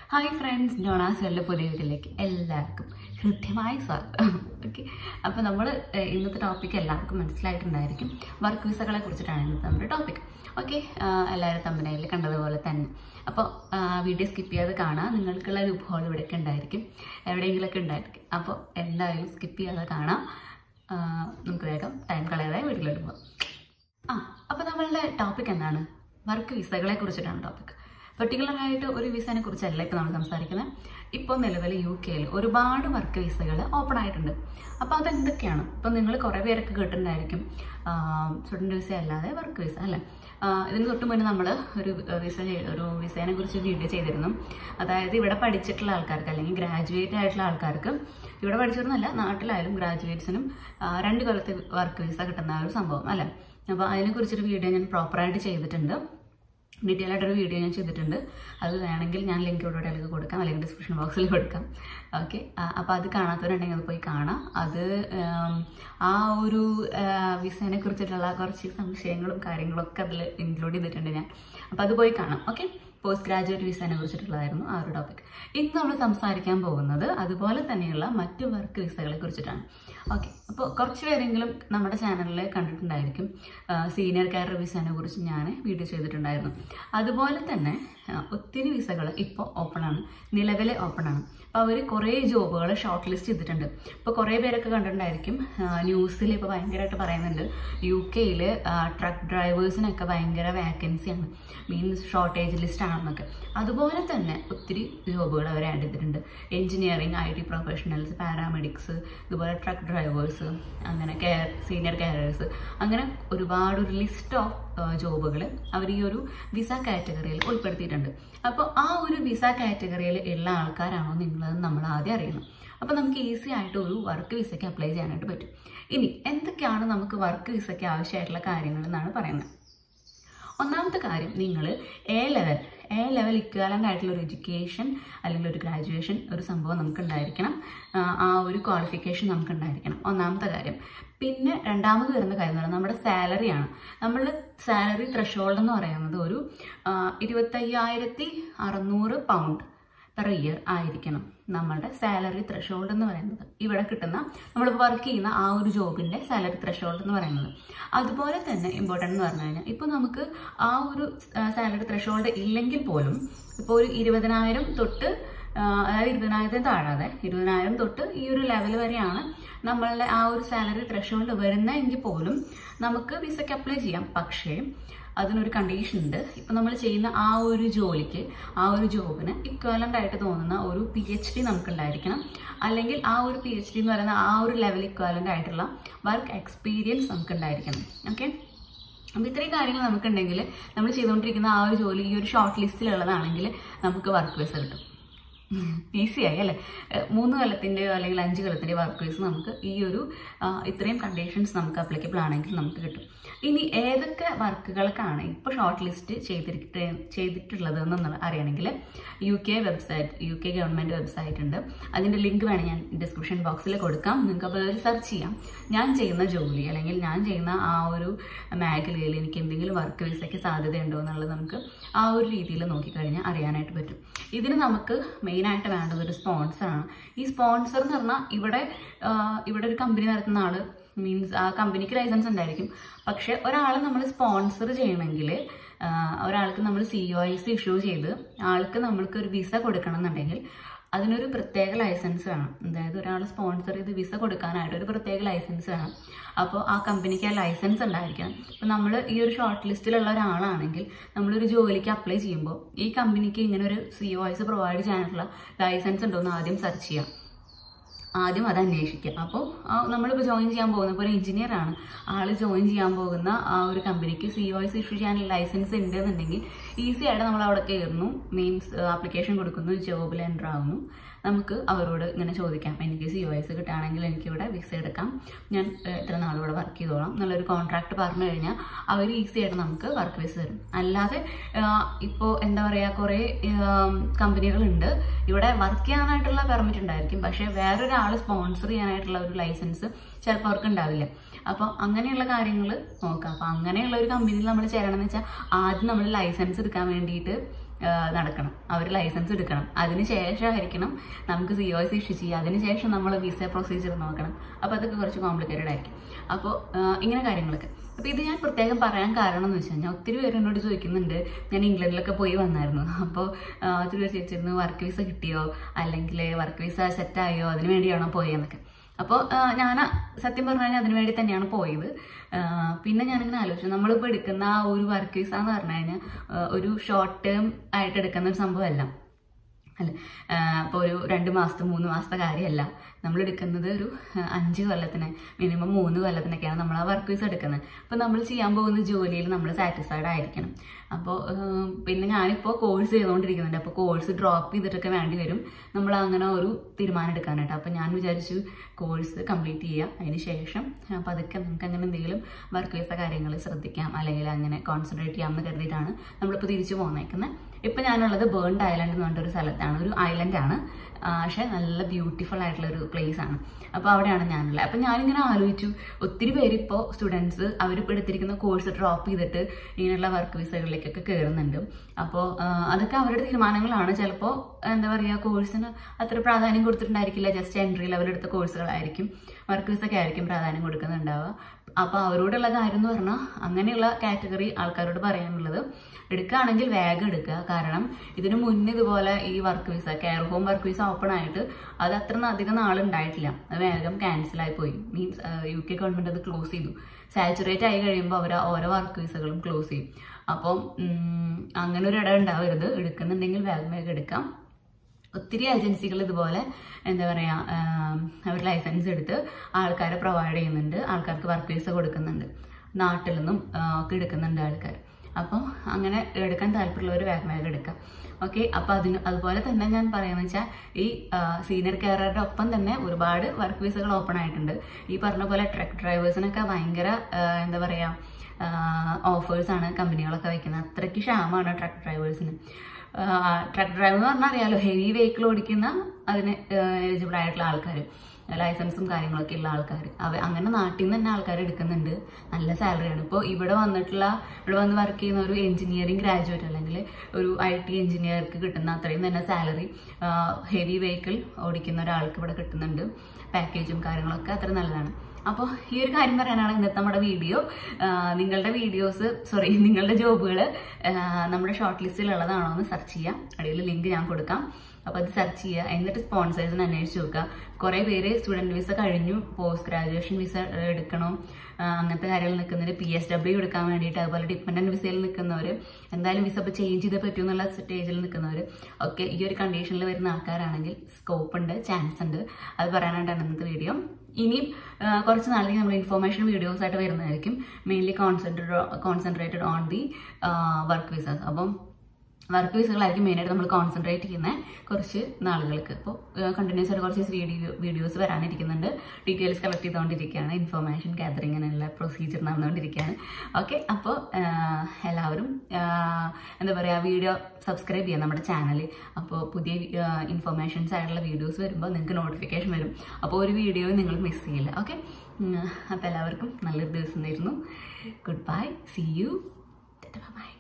hi friends ഡോണാസ് വെള്ള പുതിയ വീട്ടിലേക്ക് എല്ലാവർക്കും ഹൃദ്യമായ സ്വാഗതം ഓക്കെ അപ്പോൾ നമ്മൾ ഇന്നത്തെ ടോപ്പിക്ക് എല്ലാവർക്കും മനസ്സിലായിട്ടുണ്ടായിരിക്കും വർക്ക് വിസകളെ കുറിച്ചിട്ടാണ് ഇന്നത്തെ നമ്മുടെ ടോപ്പിക് ഓക്കെ എല്ലാവരും തമ്പനയിൽ കണ്ടതുപോലെ തന്നെ അപ്പോൾ വീഡിയോ സ്കിപ്പ് ചെയ്യാതെ കാണാം നിങ്ങൾക്കുള്ള ഒരു ഉപഭോഗം ഇവിടെയൊക്കെ ഉണ്ടായിരിക്കും എവിടെയെങ്കിലുമൊക്കെ ഉണ്ടായിരിക്കും അപ്പോൾ എന്തായാലും സ്കിപ്പ് ചെയ്യാതെ കാണാം ആ, നമുക്ക് വേഗം ടൈം കളയാതെ വീട്ടിലോട്ട് പോകാം ആ അപ്പോൾ നമ്മളുടെ ടോപ്പിക് എന്താണ് വർക്ക് വിസകളെ കുറിച്ചിട്ടാണ് ടോപ്പിക് പെർട്ടിക്കുലർ ആയിട്ട് ഒരു വിസനെ കുറിച്ചല്ല ഇപ്പോൾ നമ്മൾ സംസാരിക്കുന്നത് ഇപ്പോൾ നിലവിൽ യു കെയിൽ ഒരുപാട് വർക്ക് വിസകൾ ഓപ്പൺ ആയിട്ടുണ്ട് അപ്പോൾ അതെന്തൊക്കെയാണ് ഇപ്പോൾ നിങ്ങൾ കുറേ പേരൊക്കെ കേട്ടിട്ടുണ്ടായിരിക്കും സ്റ്റുഡൻറ്റ് വിസ അല്ലാതെ വർക്ക് വിസ അല്ലേ ആ, ഇതിന് തൊട്ട് മുന്നേ നമ്മൾ ഒരു വിസ ചെയ്- ഒരു വിസേനെ കുറിച്ച് വീഡിയോ ചെയ്തിരുന്നു അതായത് ഇവിടെ പഠിച്ചിട്ടുള്ള ആൾക്കാർക്ക് അല്ലെങ്കിൽ ഗ്രാജുവേറ്റ് ആയിട്ടുള്ള ആൾക്കാർക്ക് ഇവിടെ പഠിച്ചിരുന്നല്ല നാട്ടിലായാലും ഗ്രാജുവേറ്റ്സിനും ആ, രണ്ട് കൊല്ലത്തെ വർക്ക് വിസ കിട്ടുന്ന ആ ഒരു സംഭവം അല്ലേ അപ്പോൾ അതിനെക്കുറിച്ചൊരു വീഡിയോ ഞാൻ പ്രോപ്പറായിട്ട് ചെയ്തിട്ടുണ്ട് ഡീറ്റെയിൽ ആയിട്ടൊരു വീഡിയോ ഞാൻ ചെയ്തിട്ടുണ്ട് അത് വേണമെങ്കിൽ ഞാൻ ലിങ്ക് ഇവിടെ അതിലേക്ക് കൊടുക്കാം അല്ലെങ്കിൽ ഡിസ്ക്രിപ്ഷൻ ബോക്സിൽ കൊടുക്കാം ഓക്കെ അപ്പോൾ അത് കാണാത്തവരുണ്ടെങ്കിൽ അത് പോയി കാണാം അത് ഉം, ആ ഒരു വിസേനെ കുറിച്ചിട്ടുള്ള കുറച്ച് സംശയങ്ങളും കാര്യങ്ങളൊക്കെ അതിൽ ഇൻക്ലൂഡ് ചെയ്തിട്ടുണ്ട് ഞാൻ അപ്പോൾ അത് പോയി കാണാം ഓക്കെ പോസ്റ്റ് ഗ്രാജുവേറ്റ് വിസേനെ കുറിച്ചിട്ടുള്ളതായിരുന്നു ആ ഒരു ടോപ്പിക് ഇന്ന് നമ്മൾ സംസാരിക്കാൻ പോകുന്നത് അതുപോലെ തന്നെയുള്ള മറ്റു വർക്ക് വിസകളെ കുറിച്ചിട്ടാണ് ഓക്കെ അപ്പോൾ കുറച്ച് പേരെങ്കിലും നമ്മുടെ ചാനലിൽ കണ്ടിട്ടുണ്ടായിരിക്കും സീനിയർ കെയർ വിസേനെ കുറിച്ച് ഞാൻ വീഡിയോ ചെയ്തിട്ടുണ്ടായിരുന്നു അതുപോലെ തന്നെ ആ, ഒത്തിരി വിസകൾ ഇപ്പോൾ ഓപ്പൺ ആണ് നിലവിൽ ഓപ്പൺ ആണ് അപ്പോൾ അവർ കുറേ ജോബുകൾ ഷോർട്ട് ലിസ്റ്റ് ചെയ്തിട്ടുണ്ട് ഇപ്പോൾ കുറേ പേരൊക്കെ കണ്ടിട്ടുണ്ടായിരിക്കും ന്യൂസിൽ ഇപ്പോൾ ഭയങ്കരമായിട്ട് പറയുന്നുണ്ട് യു കെയിൽ ട്രക്ക് ഡ്രൈവേഴ്സിനൊക്കെ ഭയങ്കര വാക്കൻസിയാണ് മീൻസ് ഷോർട്ടേജ് ലിസ്റ്റ് ആണെന്നൊക്കെ അതുപോലെ തന്നെ ഒത്തിരി ജോബുകൾ അവർ ആഡ് ചെയ്തിട്ടുണ്ട് engineering I T professionals paramedics ഇതുപോലെ ട്രക്ക് ഡ്രൈവേഴ്സ് അങ്ങനെ കെയർ സീനിയർ കെയറേഴ്സ് അങ്ങനെ ഒരുപാട് ഒരു ലിസ്റ്റ് ഓഫ് ജോബുകൾ അവർ ഈ ഒരു വിസ കാറ്റഗറിയിൽ ഉൾപ്പെടുത്തിയിട്ടുണ്ട് അപ്പോൾ ആ ഒരു വിസ കാറ്റഗറിയിൽ ഉള്ള ആൾക്കാരാണോ നിങ്ങളതെന്ന് നമ്മൾ ആദ്യം അറിയണം അപ്പോൾ നമുക്ക് ഈസി ആയിട്ട് ഒരു വർക്ക് വിസയ്ക്ക് അപ്ലൈ ചെയ്യാനായിട്ട് പറ്റും ഇനി എന്തൊക്കെയാണ് നമുക്ക് വർക്ക് വിസയ്ക്ക് ആവശ്യമായിട്ടുള്ള കാര്യങ്ങൾ എന്നാണ് പറയുന്നത് ഒന്നാമത്തെ കാര്യം നിങ്ങൾ A level A level equivalent ആയിട്ടുള്ള ഒരു എഡ്യൂക്കേഷൻ അല്ലെങ്കിൽ ഒരു ഗ്രാജുവേഷൻ ഒരു സംഭവം നമുക്ക് ഉണ്ടായിരിക്കണം ആ, ആ ഒരു ക്വാളിഫിക്കേഷൻ നമുക്ക് ഉണ്ടായിരിക്കണം ഒന്നാമത്തെ കാര്യം പിന്നെ രണ്ടാമത് വരുന്ന കാര്യം എന്ന് പറയുന്നത് നമ്മുടെ സാലറിയാണ് നമ്മളുടെ സാലറി ത്രഷോൾഡ് എന്ന് പറയുന്നത് ഒരു ആ, ഇരുപത്തയ്യായിരത്തി അറുന്നൂറ് പൗണ്ട് പെർ ഇയർ ആയിരിക്കണം നമ്മളുടെ സാലറി ത്രഷോൾഡ് എന്ന് പറയുന്നത് ഇവിടെ കിട്ടുന്ന നമ്മളിപ്പോൾ വർക്ക് ചെയ്യുന്ന ആ ഒരു ജോബിൻ്റെ സാലറി ത്രഷോൾഡ് എന്ന് പറയുന്നത് അതുപോലെ തന്നെ ഇമ്പോർട്ടൻ്റ് എന്ന് പറഞ്ഞു കഴിഞ്ഞാൽ ഇപ്പോൾ നമുക്ക് ആ ഒരു സാലറി ത്രഷോൾഡ് ഇല്ലെങ്കിൽ പോലും ഇപ്പോൾ ഒരു ഇരുപതിനായിരം തൊട്ട് ആ, അതായത് ഇരുപതിനായിരത്തിന് താഴാതെ ഇരുപതിനായിരം തൊട്ട് ഈ ഒരു ലെവൽ വരെയാണ് നമ്മളുടെ ആ ഒരു സാലറി ത്രഷോൾഡ് വരുന്നതെങ്കിൽ പോലും നമുക്ക് വിസയ്ക്ക് അപ്ലൈ ചെയ്യാം പക്ഷേ അതിനൊരു കണ്ടീഷൻ ഉണ്ട് ഇപ്പം നമ്മൾ ചെയ്യുന്ന ആ ഒരു ജോലിക്ക് ആ ഒരു ജോബിന് ഇക്വാലൻ്റ് ആയിട്ട് തോന്നുന്ന ഒരു പി എച്ച് ഡി നമുക്കുണ്ടായിരിക്കണം അല്ലെങ്കിൽ ആ ഒരു പി എച്ച് ഡി എന്ന് പറയുന്ന ആ ഒരു ലെവൽ ഇക്വാലൻ്റ് ആയിട്ടുള്ള വർക്ക് എക്സ്പീരിയൻസ് നമുക്കുണ്ടായിരിക്കണം ഓക്കെ അപ്പോൾ ഇത്രയും കാര്യങ്ങൾ നമുക്കുണ്ടെങ്കിൽ നമ്മൾ ചെയ്തുകൊണ്ടിരിക്കുന്ന ആ ഒരു ജോലി ഈ ഒരു ഷോർട്ട് ലിസ്റ്റിലുള്ളതാണെങ്കിൽ നമുക്ക് വർക്ക് വിസ കിട്ടും ഈസി ആയി അല്ലേ ഏഹ് മൂന്ന് കൊല്ലത്തിൻ്റെയോ അല്ലെങ്കിൽ അഞ്ച് കൊല്ലത്തിൻ്റെയോ വർക്ക് വേസ് നമുക്ക് ഈ ഒരു ആ, ഇത്രയും കണ്ടീഷൻസ് നമുക്ക് അപ്ലിക്കബിൾ ആണെങ്കിൽ നമുക്ക് കിട്ടും ഇനി ഏതൊക്കെ വർക്കുകൾക്കാണ് ഇപ്പോൾ ഷോർട്ട് ലിസ്റ്റ് ചെയ്തിട്ട് ചെയ്തിട്ടുള്ളത് എന്നൊന്ന് അറിയണമെങ്കിൽ U K website U K government website ഉണ്ട് അതിൻ്റെ ലിങ്ക് വേണം ഞാൻ ഡിസ്ക്രിപ്ഷൻ ബോക്സിൽ കൊടുക്കാം നിങ്ങൾക്ക് അപ്പോൾ അതിൽ സെർച്ച് ചെയ്യാം ഞാൻ ചെയ്യുന്ന ജോലി അല്ലെങ്കിൽ ഞാൻ ചെയ്യുന്ന ആ ഒരു മേഖലയിൽ എനിക്ക് എന്തെങ്കിലും വർക്ക് വിസയ്ക്ക് സാധ്യതയുണ്ടോ എന്നുള്ളത് നമുക്ക് ആ ഒരു രീതിയിൽ നോക്കിക്കഴിഞ്ഞാൽ അറിയാനായിട്ട് പറ്റും ഇതിന് നമുക്ക് മെയിനായിട്ട് വേണ്ടത് ഒരു സ്പോൺസറാണ് ഈ സ്പോൺസർ എന്ന് പറഞ്ഞാൽ ഇവിടെ ആ, ഇവിടെ ഒരു കമ്പനി നടത്തുന്ന ആള് മീൻസ് ആ കമ്പനിക്ക് ലൈസൻസ് ഉണ്ടായിരിക്കും പക്ഷെ ഒരാളെ നമ്മൾ സ്പോൺസർ ചെയ്യണമെങ്കിൽ ആ, ഒരാൾക്ക് നമ്മൾ C O I C issue ചെയ്ത് ആൾക്ക് നമ്മൾക്ക് ഒരു വിസ കൊടുക്കണം എന്നുണ്ടെങ്കിൽ അതിനൊരു പ്രത്യേക ലൈസൻസ് വേണം അതായത് ഒരാൾ സ്പോൺസർ ചെയ്ത് വിസ കൊടുക്കാനായിട്ട് ഒരു പ്രത്യേക ലൈസൻസ് വേണം അപ്പോൾ ആ കമ്പനിക്ക് ആ ലൈസൻസ് ഉണ്ടായിരിക്കണം അപ്പോൾ നമ്മൾ ഈ ഒരു ഷോർട്ട് ലിസ്റ്റിലുള്ള ഒരാളാണെങ്കിൽ നമ്മളൊരു ജോലിക്ക് അപ്ലൈ ചെയ്യുമ്പോൾ ഈ കമ്പനിക്ക് ഇങ്ങനെ ഒരു സി ഒ ഐസ് പ്രൊവൈഡ് ചെയ്യാനുള്ള ലൈസൻസ് ഉണ്ടോ എന്ന് ആദ്യം സെർച്ച് ചെയ്യാം ആദ്യം അത് അന്വേഷിക്കുക അപ്പോൾ നമ്മളിപ്പോൾ ജോയിൻ ചെയ്യാൻ പോകുന്ന ഇപ്പോൾ ഒരു എഞ്ചിനീയർ ആണ് ആൾ ജോയിൻ ചെയ്യാൻ പോകുന്ന ആ ഒരു കമ്പനിക്ക് സി ഒ എസ് ഇഷ്യൂ ചെയ്യാൻ ലൈസൻസ് ഉണ്ട് എന്നുണ്ടെങ്കിൽ ഈസി ആയിട്ട് നമ്മൾ അവിടെ കയറുന്നു മീൻസ് ആപ്ലിക്കേഷൻ കൊടുക്കുന്നു ജോബിൽ എൻ്റർ ആവുന്നു നമുക്ക് അവരോട് ഇങ്ങനെ ചോദിക്കാം എനിക്ക് സി ഒ എസ് കിട്ടുകയാണെങ്കിൽ എനിക്കിവിടെ വിസ എടുക്കാം ഞാൻ ഏഹ്, ഇത്ര നാളിവിടെ വർക്ക് ചെയ്തോളാം എന്നുള്ളൊരു കോൺട്രാക്ട് പറഞ്ഞു കഴിഞ്ഞാൽ അവർ ഈസി ആയിട്ട് നമുക്ക് വർക്ക് വിസ തരും അല്ലാതെ ഇപ്പോൾ എന്താ പറയുക കുറേ കമ്പനികളുണ്ട് ഇവിടെ വർക്ക് ചെയ്യാനായിട്ടുള്ള പെർമിറ്റ് ഉണ്ടായിരിക്കും പക്ഷേ വേറൊരാൾ സ്പോൺസർ ചെയ്യാനായിട്ടുള്ള ഒരു ലൈസൻസ് ചിലപ്പോൾ അവർക്ക് ഉണ്ടാവില്ല അപ്പോൾ അങ്ങനെയുള്ള കാര്യങ്ങൾ നോക്കാം അപ്പോൾ അങ്ങനെയുള്ള ഒരു കമ്പനിയിൽ നമ്മൾ ചേരണമെന്ന് വെച്ചാൽ ആദ്യം നമ്മൾ ലൈസൻസ് എടുക്കാൻ വേണ്ടിയിട്ട് ആ, നടക്കണം അവർ ലൈസൻസ് എടുക്കണം അതിന് ശേഷമായിരിക്കണം നമുക്ക് സി ഒ എസ് ഇഷ്യൂ ചെയ്യുക അതിന് ശേഷം നമ്മൾ വിസ പ്രൊസീജിയർ നോക്കണം അപ്പോൾ അതൊക്കെ കുറച്ച് കോംപ്ലിക്കേറ്റഡ് ആയിരിക്കും അപ്പോൾ ഇങ്ങനെ കാര്യങ്ങളൊക്കെ അപ്പോൾ ഇത് ഞാൻ പ്രത്യേകം പറയാൻ കാരണം എന്ന് വെച്ച് കഴിഞ്ഞാൽ ഒത്തിരി പേര് എന്നോട് ചോദിക്കുന്നുണ്ട് ഞാൻ ഇംഗ്ലണ്ടിലൊക്കെ പോയി വന്നായിരുന്നു അപ്പോൾ ഒത്തിരി പേര് ചോദിച്ചിരുന്നു വർക്ക് വിസ കിട്ടിയോ അല്ലെങ്കിൽ വർക്ക് വിസ സെറ്റായോ അതിന് വേണ്ടിയാണോ പോയെന്നൊക്കെ അപ്പോൾ ഞാൻ സത്യം പറഞ്ഞു കഴിഞ്ഞാൽ അതിന് വേണ്ടി തന്നെയാണ് പോയത് ആ, പിന്നെ ഞാനിങ്ങനെ ആലോചിച്ചു നമ്മളിപ്പോൾ എടുക്കുന്ന ആ ഒരു വർക്ക് വിസ എന്ന് പറഞ്ഞു കഴിഞ്ഞാൽ ആ, ഒരു ഷോർട്ട് ടേം ആയിട്ട് എടുക്കുന്ന ഒരു സംഭവമല്ല അല്ല അപ്പോൾ ഒരു രണ്ട് മാസത്തെ മൂന്ന് മാസത്തെ കാര്യമല്ല നമ്മൾ എടുക്കുന്നത് ഒരു ആ, അഞ്ച് കൊല്ലത്തിന് മിനിമം മൂന്ന് കൊല്ലത്തിനൊക്കെയാണ് നമ്മൾ ആ വർക്ക് വിസ എടുക്കുന്നത് അപ്പോൾ നമ്മൾ ചെയ്യാൻ പോകുന്ന ജോലിയിൽ നമ്മൾ സാറ്റിസ്ഫൈഡ് ആയിരിക്കണം അപ്പോൾ പിന്നെ ഞാനിപ്പോൾ കോഴ്സ് ചെയ്തുകൊണ്ടിരിക്കുന്നുണ്ട് അപ്പോൾ കോഴ്സ് ഡ്രോപ്പ് ചെയ്തിട്ടൊക്കെ വേണ്ടി വരും നമ്മൾ അങ്ങനെ ഒരു തീരുമാനം എടുക്കാനായിട്ട് അപ്പോൾ ഞാൻ വിചാരിച്ചു കോഴ്സ് കംപ്ലീറ്റ് ചെയ്യുക അതിന് ശേഷം അപ്പോൾ അതൊക്കെ നമുക്ക് അങ്ങനെ എന്തെങ്കിലും വർക്ക് വിസ കാര്യങ്ങൾ ശ്രദ്ധിക്കാം അല്ലെങ്കിൽ അങ്ങനെ കോൺസെൻട്രേറ്റ് ചെയ്യാമെന്ന് കരുതിയിട്ടാണ് നമ്മളിപ്പോൾ തിരിച്ചു പോന്നേക്കുന്നത് ഇപ്പം ഞാനുള്ളത് ബേൺഡ് ഐലൻഡ് എന്ന് പറഞ്ഞൊരു സ്ഥലത്താണ് ഒരു ഐലൻഡാണ് പക്ഷേ നല്ല ബ്യൂട്ടിഫുൾ ആയിട്ടുള്ള ഒരു പ്ലേസ് ആണ് അപ്പോൾ അവിടെയാണ് ഞാനുള്ളത് അപ്പം ഞാനിങ്ങനെ ആലോചിച്ചു ഒത്തിരി പേര് ഇപ്പോൾ സ്റ്റുഡൻസ് അവരിപ്പോൾ എടുത്തിരിക്കുന്ന കോഴ്സ് ഡ്രോപ്പ് ചെയ്തിട്ട് ഇങ്ങനെയുള്ള വർക്ക് വിസകളിലേക്കൊക്കെ കയറുന്നുണ്ട് അപ്പോൾ അതൊക്കെ അവരുടെ തീരുമാനങ്ങളാണ് ചിലപ്പോൾ എന്താ പറയുക കോഴ്സിന് അത്ര പ്രാധാന്യം കൊടുത്തിട്ടുണ്ടായിരിക്കില്ല ജസ്റ്റ് എൻട്രി ലെവൽ എടുത്ത കോഴ്സുകളായിരിക്കും വർക്ക് വിസൊക്കെ ആയിരിക്കും പ്രാധാന്യം കൊടുക്കുന്നുണ്ടാവുക അപ്പോൾ അവരോടുള്ള കാര്യം എന്ന് പറഞ്ഞാൽ അങ്ങനെയുള്ള കാറ്റഗറി ആൾക്കാരോട് പറയാനുള്ളത് എടുക്കുകയാണെങ്കിൽ വേഗം എടുക്കുക കാരണം ഇതിനു മുന്നേ ഇതുപോലെ ഈ work visa care home work visa open ആയിട്ട് അത് അത്ര അധികം നാളുണ്ടായിട്ടില്ല അത് വേഗം ക്യാൻസൽ ആയി പോയി മീൻസ് യു കെ ഗവൺമെന്റ് അത് ക്ലോസ് ചെയ്തു സാച്ചുറേറ്റ് ആയി കഴിയുമ്പോൾ അവർ ഓരോ വർക്ക് വിസകളും ക്ലോസ് ചെയ്യും അപ്പം ഉം, അങ്ങനെ ഒരു ഇടം ഉണ്ടാവരുത് എടുക്കുന്നുണ്ടെങ്കിൽ വേഗം വേഗം എടുക്കാം ഒത്തിരി ഏജൻസികൾ ഇതുപോലെ എന്താ പറയുക അവർ ലൈസൻസ് എടുത്ത് ആൾക്കാരെ പ്രൊവൈഡ് ചെയ്യുന്നുണ്ട് ആൾക്കാർക്ക് വർക്ക് വിസ കൊടുക്കുന്നുണ്ട് നാട്ടിൽ നിന്നും ആ, ഒക്കെ എടുക്കുന്നുണ്ട് ആൾക്കാർ അപ്പോൾ അങ്ങനെ എടുക്കാൻ താല്പര്യമുള്ളവർ വേഗം വേഗം എടുക്കാം ഓക്കെ അപ്പോൾ അതിന് അതുപോലെ തന്നെ ഞാൻ പറയുന്നത് വെച്ചാൽ ഈ സീനിയർ കെയറുടെ ഒപ്പം തന്നെ ഒരുപാട് വർക്ക് വിസകൾ ഓപ്പൺ ആയിട്ടുണ്ട് ഈ പറഞ്ഞ പോലെ ട്രക്ക് ഡ്രൈവേഴ്സിനൊക്കെ ഭയങ്കര ആ, എന്താ പറയുക ഓഫേഴ്സാണ് കമ്പനികളൊക്കെ വെക്കുന്നത് അത്രയ്ക്ക് ക്ഷാമമാണ് ട്രക്ക് ഡ്രൈവേഴ്സിന് ട്രക്ക് ഡ്രൈവർ എന്ന് പറഞ്ഞാൽ അറിയാലോ ഹെവി വെഹിക്കിൾ ഓടിക്കുന്ന അതിന് എലിജിബിൾ ആയിട്ടുള്ള ആൾക്കാർ ലൈസൻസും കാര്യങ്ങളൊക്കെ ഉള്ള ആൾക്കാർ അവ അങ്ങനെ നാട്ടിൽ നിന്ന് തന്നെ ആൾക്കാർ എടുക്കുന്നുണ്ട് നല്ല സാലറിയാണ് ഇപ്പോൾ ഇവിടെ വന്നിട്ടുള്ള ഇവിടെ വന്ന് വർക്ക് ചെയ്യുന്ന ഒരു എഞ്ചിനീയറിംഗ് ഗ്രാജുവേറ്റ് അല്ലെങ്കിൽ ഒരു ഐ ടി എഞ്ചിനീയർക്ക് കിട്ടുന്ന അത്രയും തന്നെ സാലറി ഹെവി വെഹിക്കിൾ ഓടിക്കുന്ന ഒരാൾക്ക് ഇവിടെ കിട്ടുന്നുണ്ട് പാക്കേജും കാര്യങ്ങളൊക്കെ അത്ര നല്ലതാണ് അപ്പോൾ ഈ ഒരു കാര്യം പറയാനാണ് ഇന്നത്തെ നമ്മുടെ വീഡിയോ നിങ്ങളുടെ വീഡിയോസ് സോറി നിങ്ങളുടെ ജോബുകൾ നമ്മുടെ ഷോർട്ട് ലിസ്റ്റിലുള്ളതാണോ എന്ന് സെർച്ച് ചെയ്യാം അടിയിൽ ലിങ്ക് ഞാൻ കൊടുക്കാം അപ്പോൾ അത് സെർച്ച് ചെയ്യുക എന്നിട്ട് സ്പോൺസേഴ്സിന് അന്വേഷിച്ച് നോക്കുക കുറേ പേര് സ്റ്റുഡൻറ്റ് വിസ കഴിഞ്ഞു പോസ്റ്റ് ഗ്രാജുവേഷൻ വിസ എടുക്കണം ആ, അങ്ങനത്തെ കാര്യങ്ങൾ നിൽക്കുന്നവർ പി എസ് ഡബ്ല്യു എടുക്കാൻ വേണ്ടിയിട്ട് അതുപോലെ ഡിപ്പെൻഡൻറ്റ് വിസയിൽ നിൽക്കുന്നവർ എന്തായാലും വിസ ഇപ്പോൾ ചേഞ്ച് ചെയ്തേ പറ്റൂ എന്നുള്ള സ്റ്റേജിൽ നിൽക്കുന്നവർ ഒക്കെ ഈ ഒരു കണ്ടീഷനിൽ വരുന്ന ആൾക്കാരാണെങ്കിൽ സ്കോപ്പ് ഉണ്ട് ചാൻസ് ഉണ്ട് അത് പറയാനായിട്ടാണ് ഇന്നത്തെ വീഡിയോ ഇനിയും ആ, കുറച്ച് നാളത്തേക്ക് നമ്മൾ ഇൻഫോർമേഷൻ വീഡിയോസ് ആയിട്ട് വരുന്നതായിരിക്കും mainly concentrate concentrated on the work visas അപ്പം വർക്ക് വിസകളായിരിക്കും മെയിനായിട്ട് നമ്മൾ കോൺസെൻട്രേറ്റ് ചെയ്യുന്ന കുറച്ച് നാളുകൾക്ക് അപ്പോൾ കണ്ടിന്യൂസ് ആയിട്ട് കുറച്ച് വീഡിയോ വീഡിയോസ് വരാനിരിക്കുന്നുണ്ട് ഡീറ്റെയിൽസ് കളക്ട് ചെയ്തുകൊണ്ടിരിക്കുകയാണ് ഇൻഫർമേഷൻ ഗ്യാതറിങ്ങിനുള്ള പ്രൊസീജിയർ നടന്നുകൊണ്ടിരിക്കുകയാണ് ഓക്കെ അപ്പോൾ എല്ലാവരും ആ, എന്താ പറയുക വീഡിയോ സബ്സ്ക്രൈബ് ചെയ്യാം നമ്മുടെ ചാനൽ അപ്പോൾ പുതിയ ഇൻഫർമേഷൻസ് ആയിട്ടുള്ള വീഡിയോസ് വരുമ്പോൾ നിങ്ങൾക്ക് നോട്ടിഫിക്കേഷൻ വരും അപ്പോൾ ഒരു വീഡിയോ നിങ്ങൾ മിസ് ചെയ്യില്ല ഓക്കെ അപ്പോൾ എല്ലാവർക്കും നല്ലൊരു ദിവസം തരുന്നു good bye see you by